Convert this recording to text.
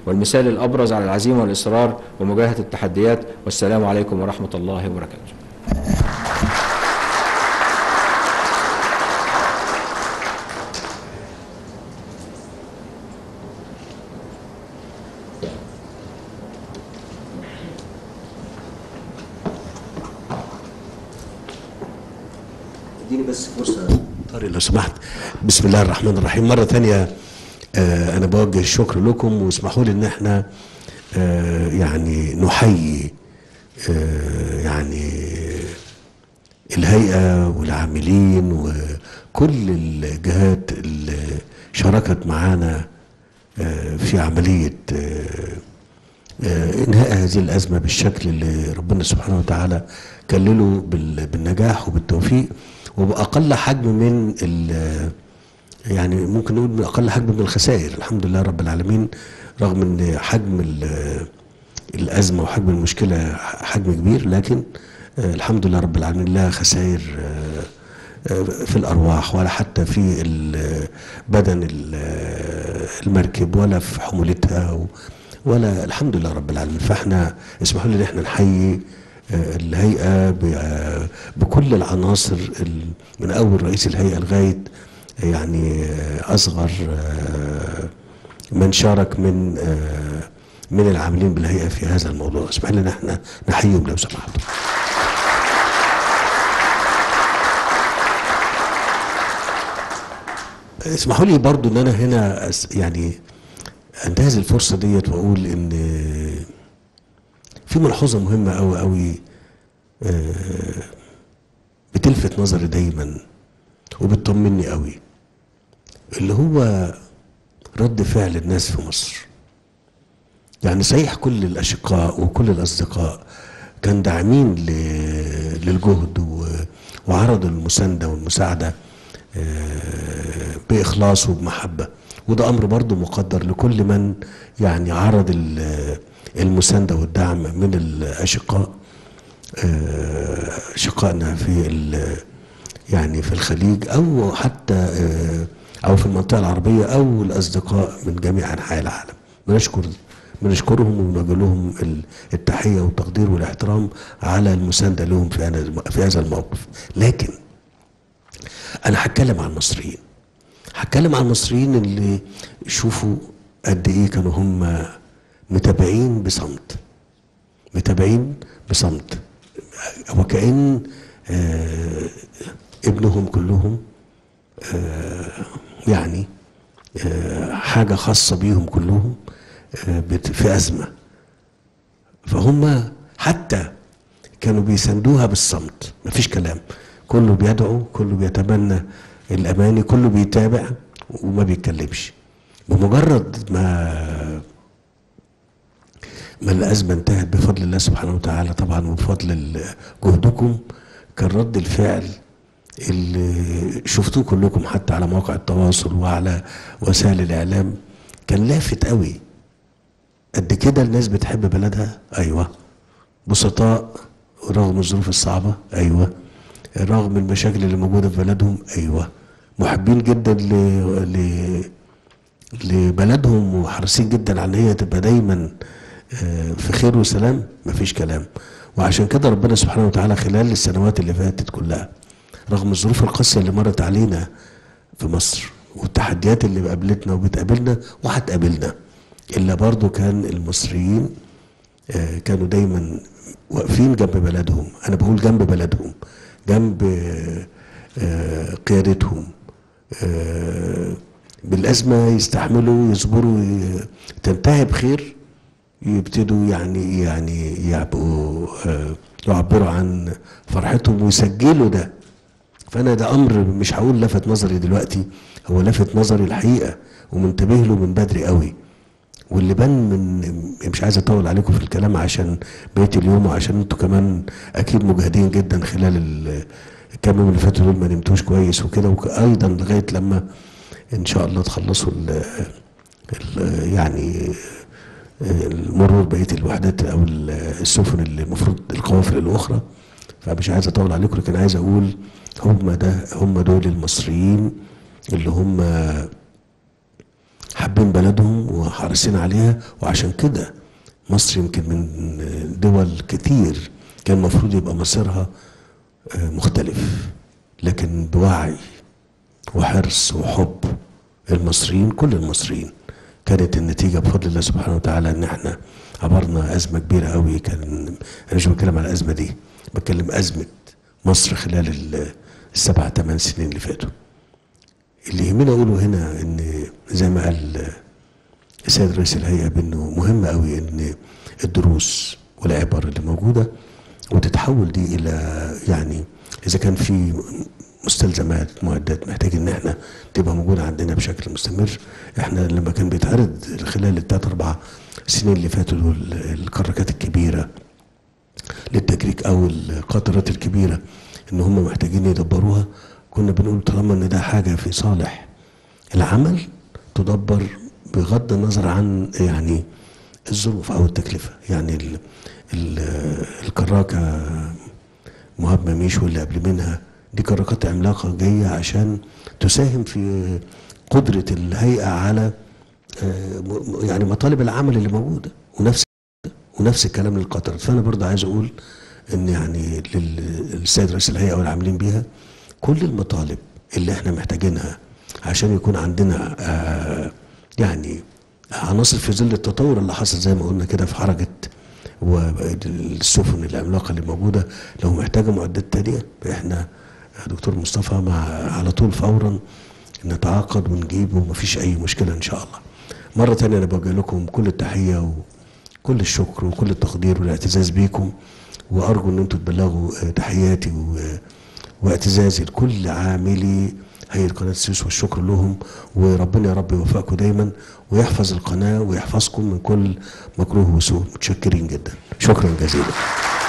والمثال الأبرز على العزيمة والإصرار ومواجهة التحديات والسلام عليكم ورحمة الله وبركاته اديني بس فرصه طارق لو سمحت بسم الله الرحمن الرحيم مره ثانيه آه انا بوجه الشكر لكم واسمحوا لي ان احنا آه يعني نحيي آه يعني الهيئه والعاملين وكل الجهات اللي شاركت معانا آه في عمليه آه آه، انهاء هذه الازمه بالشكل اللي ربنا سبحانه وتعالى كلله بال- بالنجاح وبالتوفيق وباقل حجم من ال- يعني ممكن نقول من اقل حجم من الخسائر الحمد لله رب العالمين رغم ان حجم ال- الازمه وحجم المشكله حجم كبير لكن آه، الحمد لله رب العالمين لا خسائر آه، آه، في الارواح ولا حتى في ال- بدن ال- المركب ولا في حمولتها و- ولا الحمد لله رب العالمين فاحنا اسمحوا لي ان احنا نحيي آه، الهيئه ب- آه، بكل العناصر ال- من اول رئيس الهيئه لغايه يعني آه، اصغر آه، من شارك من آه، من العاملين بالهيئه في هذا الموضوع اسمح لي ان احنا نحييهم لو سمحتوا اسمحوا لي برضو ان انا هنا أس- يعني انتهز الفرصه ديت واقول ان في ملحوظه مهمه قوي قوي بتلفت نظري دايما وبتطمني قوي اللي هو رد فعل الناس في مصر يعني صحيح كل الاشقاء وكل الاصدقاء كان داعمين ل- للجهد و- وعرضوا المسانده والمساعده آه، باخلاص وبمحبه وده امر برضه مقدر لكل من يعني عرض ال- المسانده والدعم من الاشقاء آه، اشقائنا في ال- يعني في الخليج او حتى آه، او في المنطقه العربيه او الاصدقاء من جميع انحاء العالم بنشكر بنشكرهم وبنوجه لهم ال- التحيه والتقدير والاحترام على المسانده لهم في هذا في هذا الموقف لكن انا هتكلم عن المصريين هتكلم عن المصريين اللي شوفوا قد ايه كانوا هم متابعين بصمت متابعين بصمت وكأن آه ابنهم كلهم آه يعني آه حاجة خاصة بيهم كلهم آه بت- في أزمة فهم حتى كانوا بيساندوها بالصمت مفيش كلام كله بيدعو كله بيتمنى الأماني كله بيتابع وما بيتكلمش بمجرد ما ما الأزمة انتهت بفضل الله سبحانه وتعالى طبعا وبفضل ال- جهدكم كان رد الفعل اللي شفتوه كلكم حتى على مواقع التواصل وعلى وسائل الإعلام كان لافت قوي قد كده الناس بتحب بلدها أيوة بسطاء رغم الظروف الصعبة أيوة رغم المشاكل اللي موجودة في بلدهم أيوة محبين جدا ل... ل... لبلدهم وحريصين جدا على ان هي تبقى دايما آه، في خير وسلام مفيش كلام وعشان كده ربنا سبحانه وتعالى خلال السنوات اللي فاتت كلها رغم الظروف القاسيه اللي مرت علينا في مصر والتحديات اللي قابلتنا وبتقابلنا وهتقابلنا الا برضو كان المصريين آه، كانوا دايما واقفين جنب بلدهم انا بقول جنب بلدهم جنب آه، آه، قيادتهم آه، بالأزمة يستحملوا يصبروا ي- تنتهي بخير يبتدوا يعني يعني يعبقوا آه، يعبروا عن فرحتهم ويسجلوا ده فأنا ده أمر مش هقول لفت نظري دلوقتي هو لفت نظري الحقيقة ومنتبه له من بدري قوي واللي بان من مش عايز اطول عليكم في الكلام عشان بقيه اليوم وعشان انتوا كمان اكيد مجهدين جدا خلال ال- الكام يوم اللي فاتوا دول ما نمتوش كويس وكده وايضا لغايه لما ان شاء الله تخلصوا ال ال يعني المرور بقيه الوحدات او ال- السفن اللي المفروض القوافل الاخرى فمش عايز اطول عليكم لكن عايز اقول هم ده هم دول المصريين اللي هم حابين بلدهم وحريصين عليها وعشان كده مصر يمكن من دول كتير كان المفروض يبقى مصيرها آه، مختلف لكن بوعي وحرص وحب المصريين كل المصريين كانت النتيجه بفضل الله سبحانه وتعالى ان احنا عبرنا ازمه كبيره قوي كان انا مش بتكلم على الازمه دي بتكلم ازمه مصر خلال ال- السبع ثمان سنين اللي فاتوا اللي يهمنا اقوله هنا ان زي ما قال السيد رئيس الهيئه بانه مهم قوي ان الدروس والعبر اللي موجوده وتتحول دي الى يعني اذا كان في مستلزمات معدات محتاج ان احنا تبقى موجوده عندنا بشكل مستمر احنا لما كان بيتعرض خلال الثلاث اربع سنين اللي فاتوا دول الكراكات الكبيره للتكريك او القاطرات الكبيره ان هم محتاجين يدبروها كنا بنقول طالما ان ده حاجه في صالح العمل تدبر بغض النظر عن يعني الظروف او التكلفه يعني ال ال الكراكه مهاب مميش واللي قبل منها دي كراكات عملاقه جايه عشان تساهم في قدره الهيئه على آه، م- يعني مطالب العمل اللي موجوده ونفس ونفس الكلام للقطر فانا برضه عايز اقول ان يعني لل- للسيد رئيس الهيئه والعاملين بيها كل المطالب اللي احنا محتاجينها عشان يكون عندنا آه يعني عناصر في ظل التطور اللي حصل زي ما قلنا كده في حركه والسفن العملاقه اللي موجوده لو محتاجه معدات تانية احنا دكتور مصطفى مع على طول فورا نتعاقد ونجيب ومفيش اي مشكله ان شاء الله. مره تانية انا بوجه لكم كل التحيه وكل الشكر وكل التقدير والاعتزاز بيكم وارجو ان انتم تبلغوا آه، تحياتي و- واعتزازي لكل عاملي هيئه قناه السويس والشكر لهم وربنا يا رب يوفقكم دايما ويحفظ القناه ويحفظكم من كل مكروه وسوء متشكرين جدا شكرا جزيلا